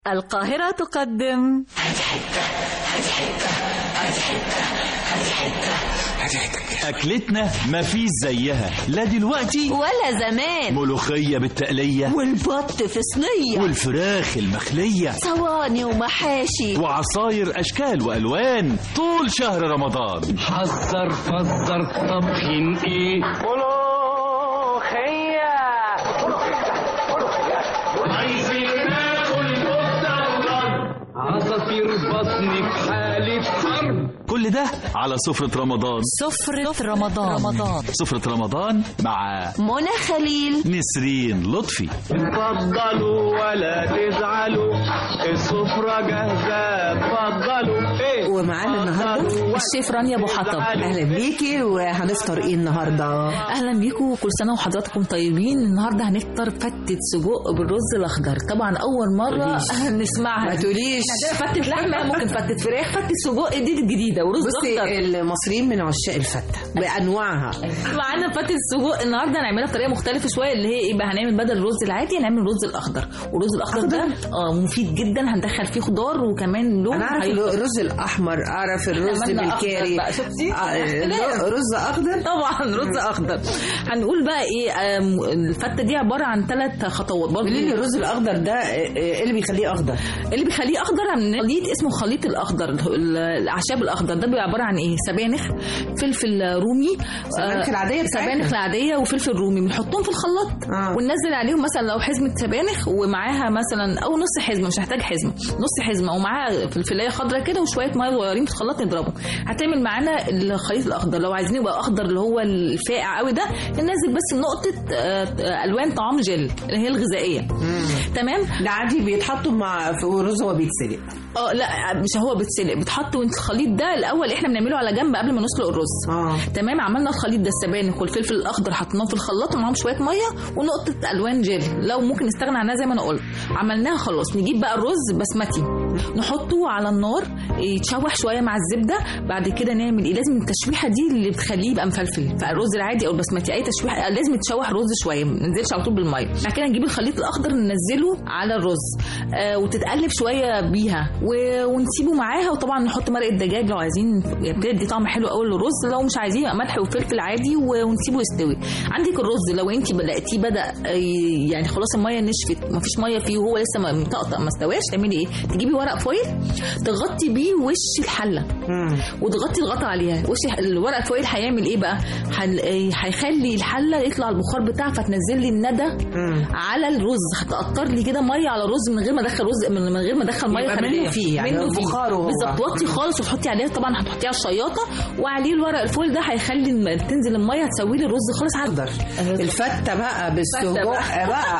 القاهرة تقدم أكلتنا مفيش زيها لا دلوقتي ولا زمان ملوخية بالتقلية والبط في صينية والفراخ المخلية صواني ومحاشي وعصاير أشكال وألوان طول شهر رمضان حذر فزر طبخين ايه عايزين ناكل كفتة عصافير بطني في حالة حرب كل ده على سفرة رمضان سفرة رمضان رمضان سفرة رمضان مع منى خليل نسرين لطفي اتفضلوا ولا تزعلوا السفرة جاهزة اتفضلوا ايه ومعانا النهارده الشيف رانيا ابو حطب اهلا بيكي وهنفطر ايه النهارده اهلا بيكم كل سنه وحضراتكم طيبين النهارده هنفطر فتة سجق بالرز الاخضر طبعا اول مره نسمعها ما تقوليش فتة لحمه ممكن فتة فراخ فتة سجق دي الجديده ورز بصي اخضر المصريين من عشاق الفته بانواعها معانا فتة السجق النهارده هنعملها بطريقه مختلفه شويه اللي هي ايه بقى هنعمل بدل الرز العادي هنعمل الرز الاخضر والرز الاخضر ده اه مفيد جدا هندخل فيه خضار وكمان لون انا اعرف هيبقى- الرز الاحمر اعرف الرز عملنا أخضر بالكاري بقى، شفتي؟ آه، اختلاف. رز اخضر طبعا رز اخضر هنقول بقى ايه آم، الفته دي عباره عن ثلاث خطوات برضه قولي لي الرز الاخضر ده آه، آه، ايه اللي بيخليه اخضر اللي بيخليه اخضر عن خليط اسمه خليط الاخضر ال- الاعشاب الاخضر ده بيبقى عباره عن ايه سبانخ فلفل رومي سبانخ العادية بتاعتنا. سبانخ العاديه وفلفل رومي بنحطهم في الخلاط آه. وننزل عليهم مثلا لو حزمه سبانخ ومعاها مثلا او نص حزمه مش هحتاج حزمه نص حزمه ومعاها فلفلايه خضراء كده وشويه ميه صغيرين في الخلاط نضربهم هتعمل معانا الخليط الاخضر لو عايزين يبقى اخضر اللي هو الفاقع قوي ده ننزل بس نقطه آه، آه، الوان طعام جل اللي هي الغذائيه تمام ده عادي بيتحطوا مع في الرز وهو بيتسلق اه لا مش هو بيتسلق بتحط وانت الخليط ده الاول احنا بنعمله على جنب قبل ما نسلق الرز اه تمام عملنا الخليط ده السبانخ والفلفل الاخضر حطيناه في الخلاط ومعاهم شويه ميه ونقطه الوان جيل لو ممكن نستغنى عنها زي ما انا قلت عملناها خلاص نجيب بقى الرز بسمتي نحطه على النار يتشوح شويه مع الزبده بعد كده نعمل ايه لازم التشويحه دي اللي بتخليه يبقى مفلفل فالرز العادي او البسمتي اي تشويحه لازم يتشوح الرز شويه ما ننزلش على طول بالميه بعد كده نجيب الخليط الاخضر ننزله على الرز آه وتتقلب شويه بيها و- ونسيبه معاها وطبعا نحط مرقه دجاج لو عايزين بتدي طعم حلو قوي للرز لو مش عايزين يبقى ملح وفلفل عادي و- ونسيبه يستوي عندك الرز لو انت لقيتيه بدا آه، يعني خلاص الميه نشفت ما فيش ميه فيه وهو لسه ما- مطقطق ما استواش تعملي ايه تجيبي ورق فويل تغطي بيه وش الحله وتغطي الغطا عليها وش الورق الفويل هيعمل ايه بقى هن- آه، هيخلي الحله يطلع البخار بتاعها فتنزل لي الندى على الرز هتقطر لي كده ميه على الرز من غير ما ادخل رز من من غير ما ادخل ميه يبقى خارجيه منه فيه، يعني منه فيه. بخاره هو. بالظبط وطي خالص وتحطي عليها طبعا هتحطيها على الشياطه وعليه الورق الفويل ده هيخلي الم- تنزل الميه تسوي لي الرز خالص على اخضر الفته بقى بالسجق بقى. بقى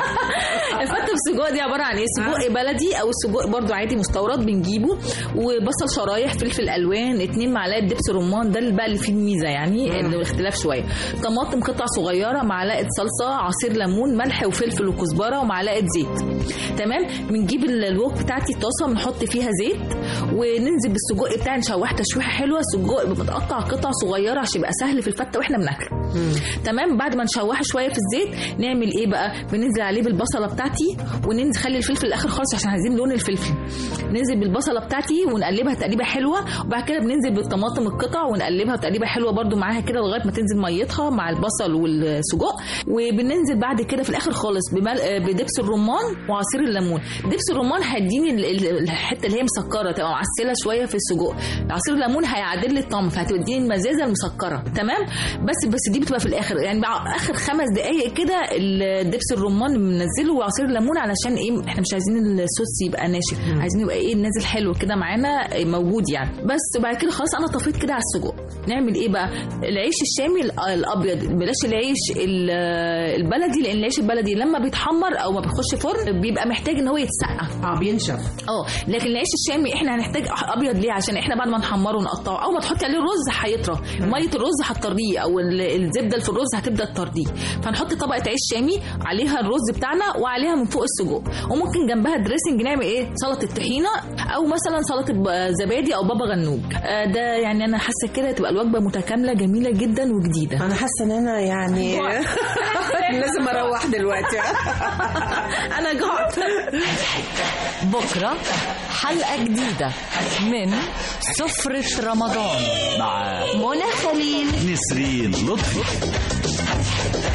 الفته بالسجق دي عباره عن ايه سجق بلدي او السجق برضو عادي مستورد بنجيبه وبصل شرايح فلفل الوان اتنين معلقه دبس رمان ده اللي بقى اللي فيه الميزه يعني اللي الاختلاف شويه طماطم قطع صغيره معلقه صلصه عصير ليمون ملح وفلفل وكزبره ومعلقه زيت تمام بنجيب ال- الوك بتاعتي الطاسه بنحط فيها زيت وننزل بالسجق بتاعي نشوح تشويحه حلوه السجق بيبقى متقطع قطع صغيره عشان يبقى سهل في الفته واحنا بناكله تمام بعد ما نشوحه شويه في الزيت نعمل ايه بقى بننزل عليه بالبصله بتاعتي ونخلي الفلفل الاخر خالص عشان عايزين لون الفلفل ننزل بالبصله بتاعتي ونقلبها تقليبه حلوه وبعد كده بننزل بالطماطم القطع ونقلبها تقليبه حلوه برده معاها كده لغايه ما تنزل ميتها مع البصل والسجق وبننزل بعد كده في الاخر خالص بمل... آه، بدبس الرمان وعصير الليمون دبس الرمان هيديني ال- ال- الحته اللي هي مسكره تبقى معسله شويه في السجق عصير الليمون هيعادل لي الطعم فهتديني المزازه المسكره تمام بس بس دي بتبقى في الاخر يعني بعد اخر خمس دقائق كده ال- دبس الرمان بننزله وعصير الليمون علشان ايه احنا مش عايزين الصوص يبقى ناشف عايزين يبقى ايه نازل حلو كده معانا موجود يعني بس بعد كده خلاص انا طفيت كده على السجق نعمل ايه بقى العيش الشامي ال- الابيض بلاش العيش ال- البلدي لان العيش البلدي لما بيتحمر او ما بيخش فرن بيبقى محتاج ان هو يتسقى اه بينشف اه لكن العيش الشامي احنا هنحتاج ابيض ليه عشان احنا بعد ما نحمره ونقطعه اول ما تحطي عليه الرز هيطرى ميه الرز هتطريه او ال- الزبده اللي في الرز هتبدا تطريه فنحط طبقه عيش شامي عليها الرز بتاعنا وعليها من فوق السجق وممكن جنبها دريسنج نعمل ايه سلطه طحينه او مثلا سلطه ب- زبادي او بابا غنوج آه، ده يعني انا حاسه كده تبقى الوجبه متكامله جميله جدا وجديده انا حاسه ان انا يعني انا لازم اروح دلوقتي انا جعت بكرة حلقة جديدة من سفرة رمضان مع منى خليل نسرين لطفي